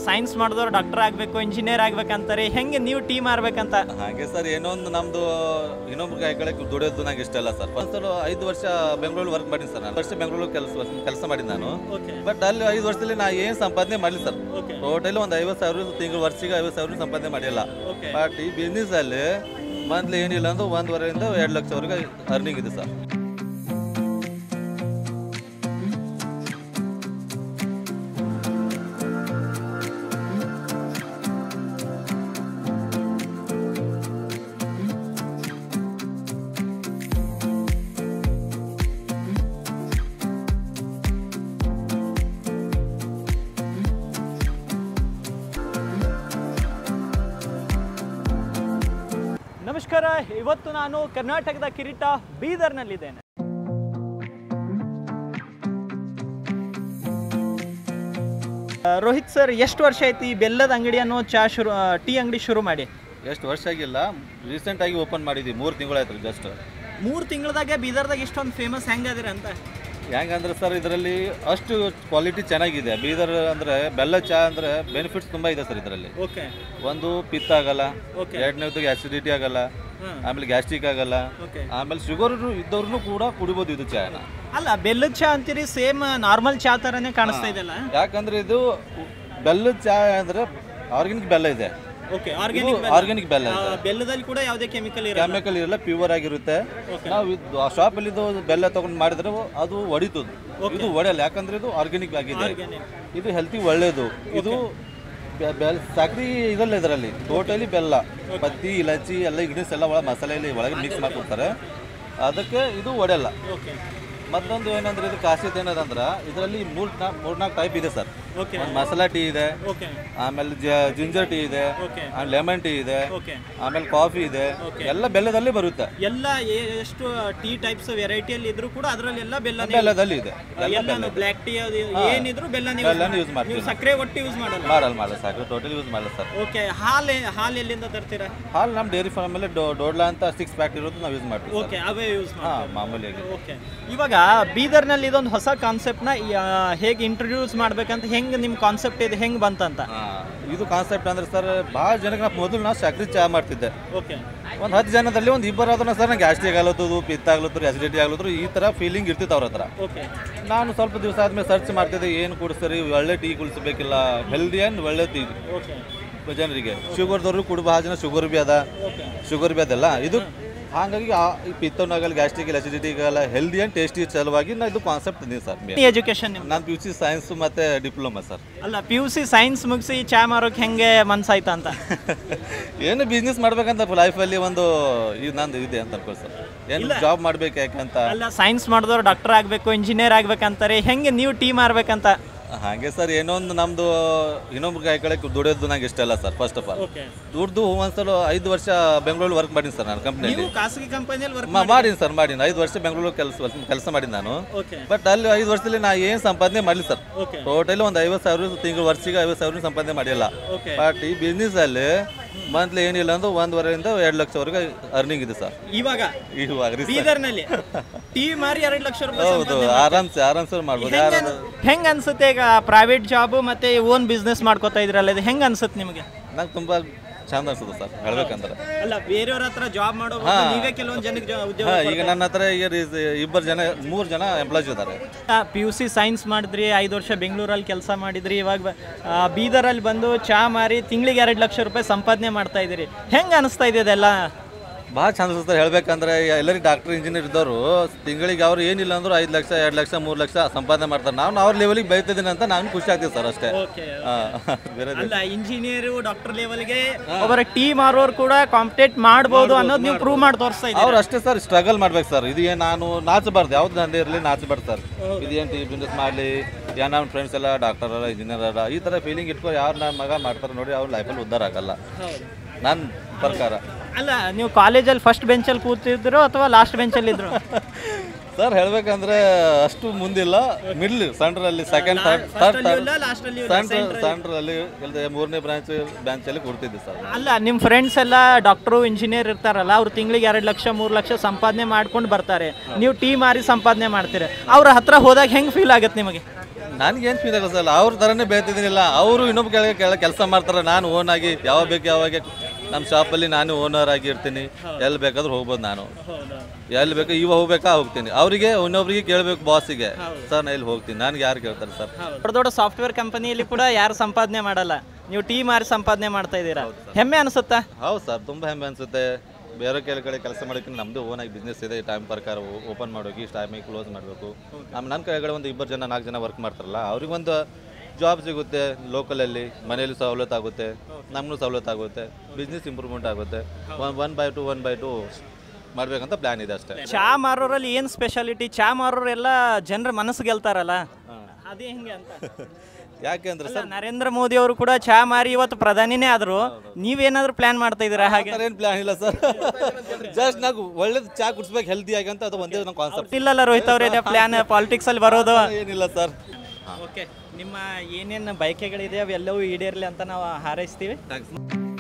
Science ಮಾಡಿದವ್ರು doctor ಆಗಬೇಕು engineer ಆಗ್ಬೇಕಂತಾರೆ ಹೆಂಗೆ ನೀವು ಟೀಮ್ ಮಾರ್ಬೇಕಂತ ಹಾಗೆ ಸರ್ ಏನೋ ಒಂದು ನಮ್ದು ಇನ್ನೊಬ್ರು ಕೈ ಕಡೆ ದುಡಿಯೋದು ನಂಗೆ ಇಷ್ಟ ಇಲ್ಲ ಸರ್ ಫಸ್ಟ್ ಐದು ವರ್ಷ ಬೆಂಗಳೂರು ವರ್ಕ್ ಮಾಡೀನಿ ಸರ್ ನಾನು ವರ್ಷ ಬೆಂಗಳೂರು ಕೆಲಸ ಕೆಲಸ ಮಾಡಿ ನಾನು ಓಕೆ ಬಟ್ ಅಲ್ಲಿ ಐದು ವರ್ಷದಲ್ಲಿ ನಾ ಏನು ಸಂಪಾದನೆ ಮಾಡಲಿ ಸರ್ ಓಕೆ ಟೋಟಲ್ ಒಂದು ಐವತ್ತು ಸಾವಿರ ತಿಂಗಳು ವರ್ಷಿಗೆ ಐವತ್ತು ಸಾವಿರ ಸಂಪಾದನೆ ಮಾಡಿಲ್ಲ ಓಕೆ ಬಟ್ ಈ ಬಿಸ್ನೆಸ್ ಅಲ್ಲಿ ಮಂತ್ಲಿ ಏನಿಲ್ಲ ಅಂದ್ರೆ ಒಂದುವರೆಯಿಂದ ಎರಡು ಲಕ್ಷವರೆಗೆ ಅರ್ನಿಂಗ್ ಇದೆ ಸರ್ ನಮಸ್ಕಾರ ಇವತ್ತು ನಾನು ಕರ್ನಾಟಕದ ಕಿರೀಟ ಬೀದರ್ನಲ್ಲಿದ್ದೇನೆ ಆ, ರೋಹಿತ್ ಸರ್ ಎಷ್ಟು ವರ್ಷ ಆಯ್ತು ಈ ಬೆಲ್ಲದ ಅಂಗಡಿ ಅನ್ನೋ ಚಾ ಶುರು ಆ, ಟೀ ಅಂಗಡಿ ಶುರು ಮಾಡಿ ಎಷ್ಟು ವರ್ಷ ಆಗಿಲ್ಲ ರೀಸೆಂಟ್ ಆಗಿ ಓಪನ್ ಮಾಡಿದ್ವಿ ಮೂರು ತಿಂಗಳಾಯ್ತು ಜಸ್ಟ್ ಮೂರು ತಿಂಗಳದಾಗ ಬೀದರ್ದಾಗ ಇಷ್ಟೊಂದು ಫೇಮಸ್ ಹೆಂಗದಿರ ಅಂತ ಹೆಂಗಂದ್ರೆ ಸರ್ ಇದರಲ್ಲಿ ಅಷ್ಟು ಕ್ವಾಲಿಟಿ ಚೆನ್ನಾಗಿದೆ ಬೀದರ್ ಅಂದ್ರೆ ಬೆಲ್ಲ ಚಹಾ ಅಂದ್ರೆ ಬೆನಿಫಿಟ್ಸ್ ತುಂಬಾ ಇದೆ ಸರ್ ಇದರಲ್ಲಿ ಓಕೆ ಒಂದು ಪಿತ್ತ ಆಗಲ್ಲ ಓಕೆ ಎರಡನೇದು ಆಸಿಡಿಟಿ ಆಗಲ್ಲ ಹಾಂ ಆಮೇಲೆ ಗ್ಯಾಸ್ಟ್ರಿಕ್ ಆಗಲ್ಲ ಓಕೆ ಆಮೇಲೆ ಶುಗರ್ ಇದ್ದವ್ರು ಕೂಡ ಕುಡಿಬೋದು ಇದು ಚಾನ ಅಲ್ಲ ಬೆಲ್ಲದ ಚಾ ಅಂತೀರಿ ಸೇಮ್ ನಾರ್ಮಲ್ ಚಾ ಥರನೇ ಕಾಣಿಸ್ತಾ ಇದೆಲ್ಲ ಯಾಕಂದ್ರೆ ಇದು ಬೆಲ್ಲದ ಚಹಾ ಅಂದ್ರೆ ಆರ್ಗ್ಯಾನಿಕ್ ಬೆಲ್ಲ ಇದೆ ಓಕೆ ಆರ್ಗ್ಯಾನಿಕ್ ಆರ್ಗ್ಯಾನಿಕ್ ಬೆಲ್ಲ ಇದೆ ಬೆಲ್ಲದಲ್ಲಿ ಕೂಡ ಯಾವುದೇ ಕೆಮಿಕಲ್ ಇರಲ್ಲ ಕೆಮಿಕಲ್ ಇರಲ್ಲ ಪ್ಯೂರ್ ಆಗಿರುತ್ತೆ Okay. ನಾವು ಇದು ಆ ಶಾಪಲ್ಲಿ ಇದು ಬೆಲ್ಲ ತಗೊಂಡು ಮಾಡಿದ್ರೆ ಅದು ಒಡಿತದು ಇದು ಒಡೆಯಲ್ಲ ಯಾಕಂದ್ರೆ ಇದು ಆರ್ಗ್ಯಾನಿಕ್ ಆಗಿದೆ ಆರ್ಗ್ಯಾನಿಕ್ ಇದು ಹೆಲ್ತಿ ಒಳ್ಳೇದು ಇದು ಬೆ- ಬೆಲ್ ಸಕ್ರಿ ಇದಲ್ಲ ಇದರಲ್ಲಿ ಟೋಟಲಿ ಬೆಲ್ಲ ಪತ್ತಿ ಇಲಾಚಿ ಎಲ್ಲ ಇಂಗ್ರೀಡಿಯನ್ಸ್ ಎಲ್ಲ ಒಳಗೆ ಮಸಾಲೆ ಇಲ್ಲಿ ಒಳಗೆ ಮಿಕ್ಸ್ ಮಾಡ್ಕೊಡ್ತಾರೆ ಅದಕ್ಕೆ ಇದು ಒಡೆಯಲ್ಲ ಓಕೆ ಮತ್ತೊಂದು ಏನಂದ್ರೆ ಇದು ಖಾಸಿಯತ್ ಏನದಂದ್ರೆ ಇದರಲ್ಲಿ ಮೂರ್ ನಾ- ಮೂರ್ನಾಲ್ಕು ಟೈಪ್ ಇದೆ ಸರ್ ಓಕೆ ಒಂದು ಮಸಾಲಾ ಟೀ ಇದೆ ಓಕೆ ಆಮೇಲೆ ಜಿಂಜರ್ ಟೀ ಇದೆ ಓಕೆ ಆಮೇಲೆ ಲೆಮನ್ ಟೀ ಇದೆ ಓಕೆ ಆಮೇಲೆ ಕಾಫಿ ಇದೆ ಎಲ್ಲ ಬೆಲ್ಲದಲ್ಲಿ ಬರುತ್ತೆ ಎಲ್ಲ ಎ- ಎಷ್ಟು ಟೀ ಟೈಪ್ಸ್ ವೆರೈಟಿಯಲ್ಲಿ ಇದ್ರು ಕೂಡ ಅದರಲ್ಲಿ ಎಲ್ಲ ಬೆಲ್ಲ ಬೆಲ್ಲದಲ್ಲಿ ಇದೆ ಎಲ್ಲ ಬ್ಲ್ಯಾಕ್ ಟೀ ಏನಿದ್ರು ಬೆಲ್ಲ ನೀವು ಬೆಲ್ಲನ ಯೂಸ್ ಮಾಡ್ತೀವಿ ನೀವು ಸಕ್ಕರೆ ಒಟ್ಟು ಯೂಸ್ ಮಾಡಲ್ಲ ಮಾಡಲ್ಲ ಮಾಡಲ್ಲ ಸಾಕು ಟೋಟಲ್ ಯೂಸ್ ಮಾಡಲ್ಲ ಸರ್ ಓಕೆ ಹಾಲು ಹಾಲು ಎಲ್ಲಿಂದ ತರ್ತೀರಾ ಹಾಲು ನಮ್ಮ ಡೈರಿ ಫಾರ್ಮಲ್ಲಿ ಡೋಡ್ಲಾ ಅಂತ ಸಿಕ್ಸ್ ಪ್ಯಾಕ್ ಇರೋದು ನಾವು ಯೂಸ್ ಮಾಡ್ತೀವಿ ಸರ್ ಓಕೆ ಅವೇ ಯೂಸ್ ಮಾಡಿ ಹಾಂ ಮಾಮೂಲಿಯಾಗಿ ಓಕೆ ಇವಾಗ ಬೀದರ್ನಲ್ಲಿ ಇದೊಂದು ಹೊಸ ಕಾನ್ಸೆಪ್ಟ್ನ ಹೇಗೆ ಇಂಟ್ರೊಡ್ಯೂಸ್ ಮಾಡ್ಬೇಕಂತ ಹೆಂಗೆ ನಿಮ್ಮ ಕಾನ್ಸೆಪ್ಟ್ ಇದೆ ಹೆಂಗೆ ಬಂತಂತ ಹಾ, ಇದು ಕಾನ್ಸೆಪ್ಟ್ ಅಂದ್ರೆ ಸರ್ ಭಾಳ ಜನಕ್ಕೆ ನಾವು ಮೊದಲು ನಾವು ಸಕ್ರೆ ಚಹಾ ಮಾಡ್ತಿದ್ದೆ ಓಕೆ ಒಂದು ಹತ್ತು ಜನದಲ್ಲಿ ಒಂದು ಇಬ್ಬರು ಆದ್ರೂ ಸರ್ ನಂಗೆ ಗ್ಯಾಸ್ಟ್ರಿಕ್ ಆಗ್ಲತ್ತದು ಪಿತ್ತ ಆಗ್ಲತ್ತರು ಅಸಿಡಿಟಿ ಆಗ್ಲತ್ತರು ಈ ಥರ ಫೀಲಿಂಗ್ ಇರ್ತಿತ್ತು ಅವ್ರ ಹತ್ರ ಓಕೆ ನಾನು ಸ್ವಲ್ಪ ದಿವಸ ಆದ್ಮೇಲೆ ಸರ್ಚ್ ಮಾಡ್ತಿದ್ದೆ ಏನು ಕುಡಿಸ್ತಾರೆ ಒಳ್ಳೆ ಟೀ ಕುಡಿಸ್ಬೇಕಿಲ್ಲ ಹೆಲ್ದಿ ಆ್ಯಂಡ್ ಒಳ್ಳೆ ಟೀ ಓಕೆ ಜನರಿಗೆ ಶುಗರ್ದವ್ರು ಕುಡಿ ಭಾಳ ಜನ ಶುಗರ್ ಬಿ ಅದ ಓಕೆ ಶುಗರ್ ಬಿ ಅದಲ್ಲ ಇದು ಹಾಗಾಗಿ ಆ ಈ ಪಿತ್ತನಾಗಲ್ಲ ಗ್ಯಾಸ್ಟ್ರಿಕ್ ಅಸಿಡಿಟಿಗಲ್ಲ ಹೆಲ್ದಿ ಆ್ಯಂಡ್ ಟೇಸ್ಟಿ ಸಲುವಾಗಿ ನಾ ಇದು ಕಾನ್ಸೆಪ್ಟ್ ತಂದೀನಿ ಸರ್ ಎಜುಕೇಶನ್ ನಿಮ್ದು ನಾನು ಪಿ ಯು ಸಿ ಸೈನ್ಸ್ ಮತ್ತು ಡಿಪ್ಲೊಮಾ ಸರ್ ಅಲ್ಲ ಪಿ ಯು ಸಿ ಸೈನ್ಸ್ ಮುಗಿಸಿ ಚಾ ಮಾರೋಕೆ ಹೆಂಗೆ ಮನ್ಸಾಯ್ತಾ ಅಂತ ಏನು ಬಿಸ್ನೆಸ್ ಮಾಡ್ಬೇಕಂತ ಲೈಫಲ್ಲಿ ಒಂದು ಇದು ನಂದು ಇದೆ ಅಂತ ಅನ್ಕೊಳ್ಳಿ ಸರ್ ಏನು ಜಾಬ್ ಮಾಡ್ಬೇಕು ಯಾಕಂತ ಅಲ್ಲ ಸೈನ್ಸ್ ಮಾಡಿದವ್ರು ಡಾಕ್ಟರ್ ಆಗಬೇಕು ಇಂಜಿನಿಯರ್ ಆಗ್ಬೇಕಂತಾರೆ ಹೆಂಗೆ ನೀವು ಟೀ ಮಾರ್ಬೇಕಂತ ಹಾಗೆ ಸರ್ ಏನೋ ಒಂದು ನಮ್ಮದು ಇನ್ನೊಬ್ರು ಕೈ ಕಡೆ ದುಡಿಯೋದು ನಂಗೆ ಇಷ್ಟ ಇಲ್ಲ sir first of all okay ದುಡ್ದು ಒಂದ್ಸಲ ಐದು ವರ್ಷ ಬೆಂಗಳೂರಲ್ಲಿ ವರ್ಕ್ ಮಾಡೀನಿ ಸರ್ ನಾನು ಕಂಪ್ನಿಯಲ್ಲಿ ನೀವು ಖಾಸಗಿ ಕಂಪನಿಯಲ್ಲಿ ವರ್ಕ್ ಮಾಡೀನಿ ಸರ್ ಮಾಡೀನಿ ಐದು ವರ್ಷ ಬೆಂಗಳೂರು ಕೆಲಸ ಕೆಲಸ ಮಾಡೀನಿ ನಾನು ಓಕೆ ಬಟ್ ಅಲ್ಲಿ ಐದು ವರ್ಷದಲ್ಲಿ ನಾ ಏನು ಸಂಪಾದನೆ ಮಾಡಲಿ ಸರ್ ಓಕೆ ಟೋಟಲಿ ಒಂದು ಐವತ್ತು ಸಾವಿರ ತಿಂಗಳು ವರ್ಷಿಗೆ ಐವತ್ತು ಸಾವಿರ ಸಂಪಾದನೆ ಮಾಡಿಲ್ಲ ಓಕೆ ಬಟ್ ಈ ಬಿಸ್ನೆಸ್ ಅಲ್ಲಿ ಮಂತ್ಲಿ ಏನಿಲ್ಲ ಅಂದ್ರೆ ಒಂದುವರೆಯಿಂದ ಎರಡು ಲಕ್ಷವರೆಗೆ ಅರ್ನಿಂಗ್ ಇದೆ ಸರ್ ಇವಾಗ ಇವಾಗ ರೀ ಸರ್. ಬೀದರ್ನಲ್ಲಿ ಟೀ ಮಾರಿ ಎರಡು ಲಕ್ಷ ರೂಪಾಯಿ ಹೌದು ಆರಾಮ್ಸೆ ಆರಾಮ್ಸೆ ಮಾಡ್ಬೋದು ಹೆಂಗ್ ಯಾರು ಅನ್- ಹೆಂಗ್ ಅನ್ಸುತ್ತೆ ಈಗ ಪ್ರೈವೇಟ್ ಜಾಬ್ ಮತ್ತೆ ಓನ್ ಬಿಸ್ನೆಸ್ ಮಾಡ್ಕೋತಾ ಇದ್ರಲ್ಲ ಇದು ಹೆಂಗ್ ಅನ್ಸುತ್ತೆ ನಿಮಗೆ ನಂಗೆ ತುಂಬಾ ಚಂದ ಅನ್ಸುತ್ತೆ ಸರ್ ಹೇಳ್ಬೇಕಂದ್ರೆ ಅಲ್ಲ ಬೇರೆಯವ್ರ ಹತ್ರ ಜಾಬ್ ಮಾಡೋ ಬದಲು ನೀವೇ ಕೆಲವೊಂದು ಜನಕ್ಕೆ ಜಾ- ಉದ್ಯೋಗ ಹಾ ಈಗ ನನ್ನ ಹತ್ರ ಈಗ ಇಬ್ಬರು ಜನ ಮೂರು ಜನ ಎಂಪ್ಲಾಯ್ಸ್ ಇದ್ದಾರೆ ಪಿ ಯು ಸಿ ಸೈನ್ಸ್ ಮಾಡಿದ್ರಿ ಐದು ವರ್ಷ ಬೆಂಗಳೂರಲ್ಲಿ ಕೆಲಸ ಮಾಡಿದ್ರಿ ಇವಾಗ ಬ- ಆ, ಬೀದರಲ್ಲಿ ಬಂದು ಚಾ ಮಾರಿ ತಿಂಗಳಿಗೆ ಎರಡು ಲಕ್ಷ ರೂಪಾಯಿ ಸಂಪಾದನೆ ಮಾಡ್ತಾ ಇದ್ದೀರಿ ಹೆಂಗೆ ಅನಿಸ್ತಾ ಇದೆ ಇದೆಲ್ಲ ಭಾಳ ಚಂದ ಅನ್ಸುತ್ತೆ ಹೇಳ್ಬೇಕಂದ್ರೆ ಈಗ ಎಲ್ಲರಿಗೆ ಡಾಕ್ಟರ್ ಇಂಜಿನಿಯರ್ ಇದ್ದವರು ತಿಂಗಳಿಗೆ ಅವ್ರು ಏನಿಲ್ಲ ಅಂದ್ರು ಐದು ಲಕ್ಷ ಎರಡು ಲಕ್ಷ ಮೂರು ಲಕ್ಷ ಸಂಪಾದನೆ ಮಾಡ್ತಾರೆ ನಾನು ಅವ್ರ ಲೆವೆಲಿಗೆ ಬೆಳಿತಿದ್ದೀನಿ ಅಂತ ನಾನು ಖುಷಿ ಆಗ್ತೀವಿ ಸರ್ ಅಷ್ಟೇ ಓಕೆ ಹಾ, ಬೇರೆ ಅಲ್ಲ ಇಂಜಿನಿಯರು ಡಾಕ್ಟರ್ ಲೆವೆಲ್ಗೆ ಒಬ್ಬರ ಟೀ ಮಾರೋರು ಕೂಡ ಕಾಂಪಿಟೇಟ್ ಮಾಡ್ಬೋದು ಅನ್ನೋದು ನೀವು ಪ್ರೂವ್ ಮಾಡಿ ತೋರಿಸ್ತಾ ಇದ್ದೀರಿ ಅವ್ರು ಅಷ್ಟೇ ಸರ್ ಸ್ಟ್ರಗಲ್ ಮಾಡ್ಬೇಕು ಸರ್ ಇದು ಏನು ನಾನು ನಾಚಬಾರ್ದು ಯಾವ್ದು ನಂದೇ ಇರಲಿ ನಾಚಬಾರ್ದು ಸರ್ ಇದು ಏನು ಟೀ ಬಿಸ್ನೆಸ್ ಮಾಡಲಿ ಯಾ ನಮ್ಮ ಫ್ರೆಂಡ್ಸ್ ಎಲ್ಲ ಡಾಕ್ಟರ್ ಅಲ್ಲ ಇಂಜಿನಿಯರ್ ಅಲ್ಲ ಈ ಥರ ಫೀಲಿಂಗ್ ಇಟ್ಕೊಂಡು ಯಾರು ನನ್ನ ಮಗ ಮಾಡ್ತಾರೆ ನೋಡಿ ಅವ್ರ ಲೈಫಲ್ಲಿ ಉದ್ಧಾರ ಆಗಲ್ಲ ಹೌದು ನನ್ನ ಪ್ರಕಾರ ಅಲ್ಲ ನೀವು ಕಾಲೇಜಲ್ಲಿ ಫಸ್ಟ್ ಬೆಂಚಲ್ಲಿ ಕೂತಿದ್ರು ಅಥವಾ ಲಾಸ್ಟ್ ಬೆಂಚಲ್ಲಿ ಇದ್ರು ಸರ್ ಹೇಳ್ಬೇಕಂದ್ರೆ ಅಷ್ಟು ಮುಂದಿಲ್ಲ ಮಿಡ್ಲ್ ಸೆಂಟ್ರಲ್ಲಿ second third third third last ಅಲ್ಲಿ ಸೆಂಟ್ರ್ ಸೆಂಟ್ರಲ್ಲಿ ಇಲ್ಲದೆ ಮೂರನೇ ಬ್ರಾಂಚ್ ಬ್ರಾಂಚಲ್ಲಿ ಕೊಡ್ತಿದ್ದೆ ಸರ್ ಅಲ್ಲ ನಿಮ್ಮ ಫ್ರೆಂಡ್ಸ್ ಎಲ್ಲ ಡಾಕ್ಟ್ರು ಇಂಜಿನಿಯರ್ ಇರ್ತಾರಲ್ಲ ಅವ್ರು ತಿಂಗಳಿಗೆ ಎರಡು ಲಕ್ಷ ಮೂರು ಲಕ್ಷ ಸಂಪಾದನೆ ಮಾಡ್ಕೊಂಡು ಬರ್ತಾರೆ ನೀವು ಟೀ ಮಾರಿ ಸಂಪಾದನೆ ಮಾಡ್ತೀರಿ ಅವ್ರ ಹತ್ರ ಹೋದಾಗ ಹೆಂಗೆ ಫೀಲ್ ಆಗುತ್ತೆ ನಿಮಗೆ ನನಗೇನು ಫೀಲ್ ಆಗಲ್ಲ ಸರ್ ಅವ್ರ ಥರನೇ ಬೆಳ್ತಿದ್ದೀನಿಲ್ಲ ಅವರು ಇನ್ನೊಬ್ಬ ಕೆಳಗೆ ಕೆಳ ಕೆಲಸ ಮಾಡ್ತಾರೆ ನಾನು ಓನ್ ಆಗಿ ಯಾವಾಗ ಬೇಕು ಯಾವಾಗ ನಮ್ಮ ಶಾಪಲ್ಲಿ ನಾನು ಓನರ್ ಆಗಿ ಇರ್ತೀನಿ ಎಲ್ಲಿ ಬೇಕಾದ್ರೂ ಹೋಗ್ಬೋದು ನಾನು ಎಲ್ಲಿ ಬೇಕು ಇವಾಗ ಹೋಗ್ಬೇಕಾ ಹೋಗ್ತೀನಿ ಅವರಿಗೆ ಇನ್ನೊಬ್ರಿಗೆ ಕೇಳಬೇಕು ಬಾಸಿಗೆ ಸರ್ ನಾ ಇಲ್ಲಿ ಹೋಗ್ತೀನಿ ನನಗೆ ಯಾರು ಕೇಳ್ತಾರೆ ಸರ್ ದೊಡ್ಡ ದೊಡ್ಡ ಸಾಫ್ಟ್ವೇರ್ ಕಂಪನಿಯಲ್ಲಿ ಕೂಡ ಯಾರು ಸಂಪಾದನೆ ಮಾಡಲ್ಲ ನೀವು ಟೀ ಮಾರಿ ಸಂಪಾದನೆ ಮಾಡ್ತಾ ಇದ್ದೀರಾ ಹೆಮ್ಮೆ ಅನಿಸುತ್ತಾ ಹೌದು ಸರ್ ತುಂಬ ಹೆಮ್ಮೆ ಅನಿಸುತ್ತೆ ಬೇರೆ ಕೆಲ ಕಡೆ ಕೆಲಸ ಮಾಡೋಕ್ಕೆ ನಮ್ಮದು ಓನಾಗಿ ಬಿಸ್ನೆಸ್ ಇದೆ ಟೈಮ್ ಪ್ರಕಾರ ಓಪನ್ ಮಾಡೋಕೆ ಇಷ್ಟು ಟೈಮಿಗೆ ಕ್ಲೋಸ್ ಮಾಡಬೇಕು ನಮ್ಮ ನನ್ನ ಕೆಳಗಡೆ ಒಂದು ಇಬ್ಬರು ಜನ ನಾಲ್ಕು ಜನ ವರ್ಕ್ ಮಾಡ್ತಾರಲ್ಲ ಅವ್ರಿಗೊಂದು ಜಾಬ್ ಸಿಗುತ್ತೆ ಲೋಕಲಲ್ಲಿ ಮನೇಲಿ ಸವಲತ್ತು ಆಗುತ್ತೆ ನಮಗೂ ಸವಲತ್ತು ಆಗುತ್ತೆ ಬಿಸ್ನೆಸ್ ಇಂಪ್ರೂವ್ಮೆಂಟ್ ಆಗುತ್ತೆ one one by two one by two ಮಾಡಬೇಕಂತ ಪ್ಲ್ಯಾನ್ ಇದೆ ಅಷ್ಟೇ ಚಾ ಮಾರೋರಲ್ಲಿ ಏನು ಸ್ಪೆಷಾಲಿಟಿ ಚಾ ಮಾರೋರೆಲ್ಲ ಜನರ ಮನಸ್ಸು ಗೆಲ್ತಾರಲ್ಲ ಅದೇ ಹೆಂಗೆ ಅಂತ ಯಾಕೆ ಅಂದ್ರೆ ಅಲ್ಲ, ನರೇಂದ್ರ ಮೋದಿ ಅವರು ಕೂಡ ಚಾ ಮಾರಿ ಇವತ್ತು ಪ್ರಧಾನಿನೇ ಆದ್ರು ನೀವೇನಾದ್ರೂ ಪ್ಲಾನ್ ಮಾಡ್ತಾ ಇದ್ದೀರಾ ಹಾಗೆ ಏನು ಪ್ಲ್ಯಾನ್ ಇಲ್ಲ ಸರ್ ಜಸ್ಟ್ ನಾವು ಒಳ್ಳೇದು ಚಾ ಕುಡಿಸ್ಬೇಕು ಹೆಲ್ದಿ ಆಗಿ ಅಂತ ಅದು ಒಂದೇ ನಮ್ಮ ಕಾನ್ಸೆಪ್ಟ್ ಇಲ್ಲಲ್ಲ ರೋಹಿತ್ ಅವರೇ ಪ್ಲಾನ್ ಪಾಲಿಟಿಕ್ಸ್ ಅಲ್ಲಿ ಬರೋದು ಏನಿಲ್ಲ ಸರ್ ಓಕೆ ನಿಮ್ಮ ಏನೇನು ಬಯಕೆಗಳಿದೆ ಅವೆಲ್ಲವೂ ಈಡೇರಲಿ ಅಂತ ನಾವು ಹಾರೈಸ್ತೀವಿ ಥ್ಯಾಂಕ್ಸ್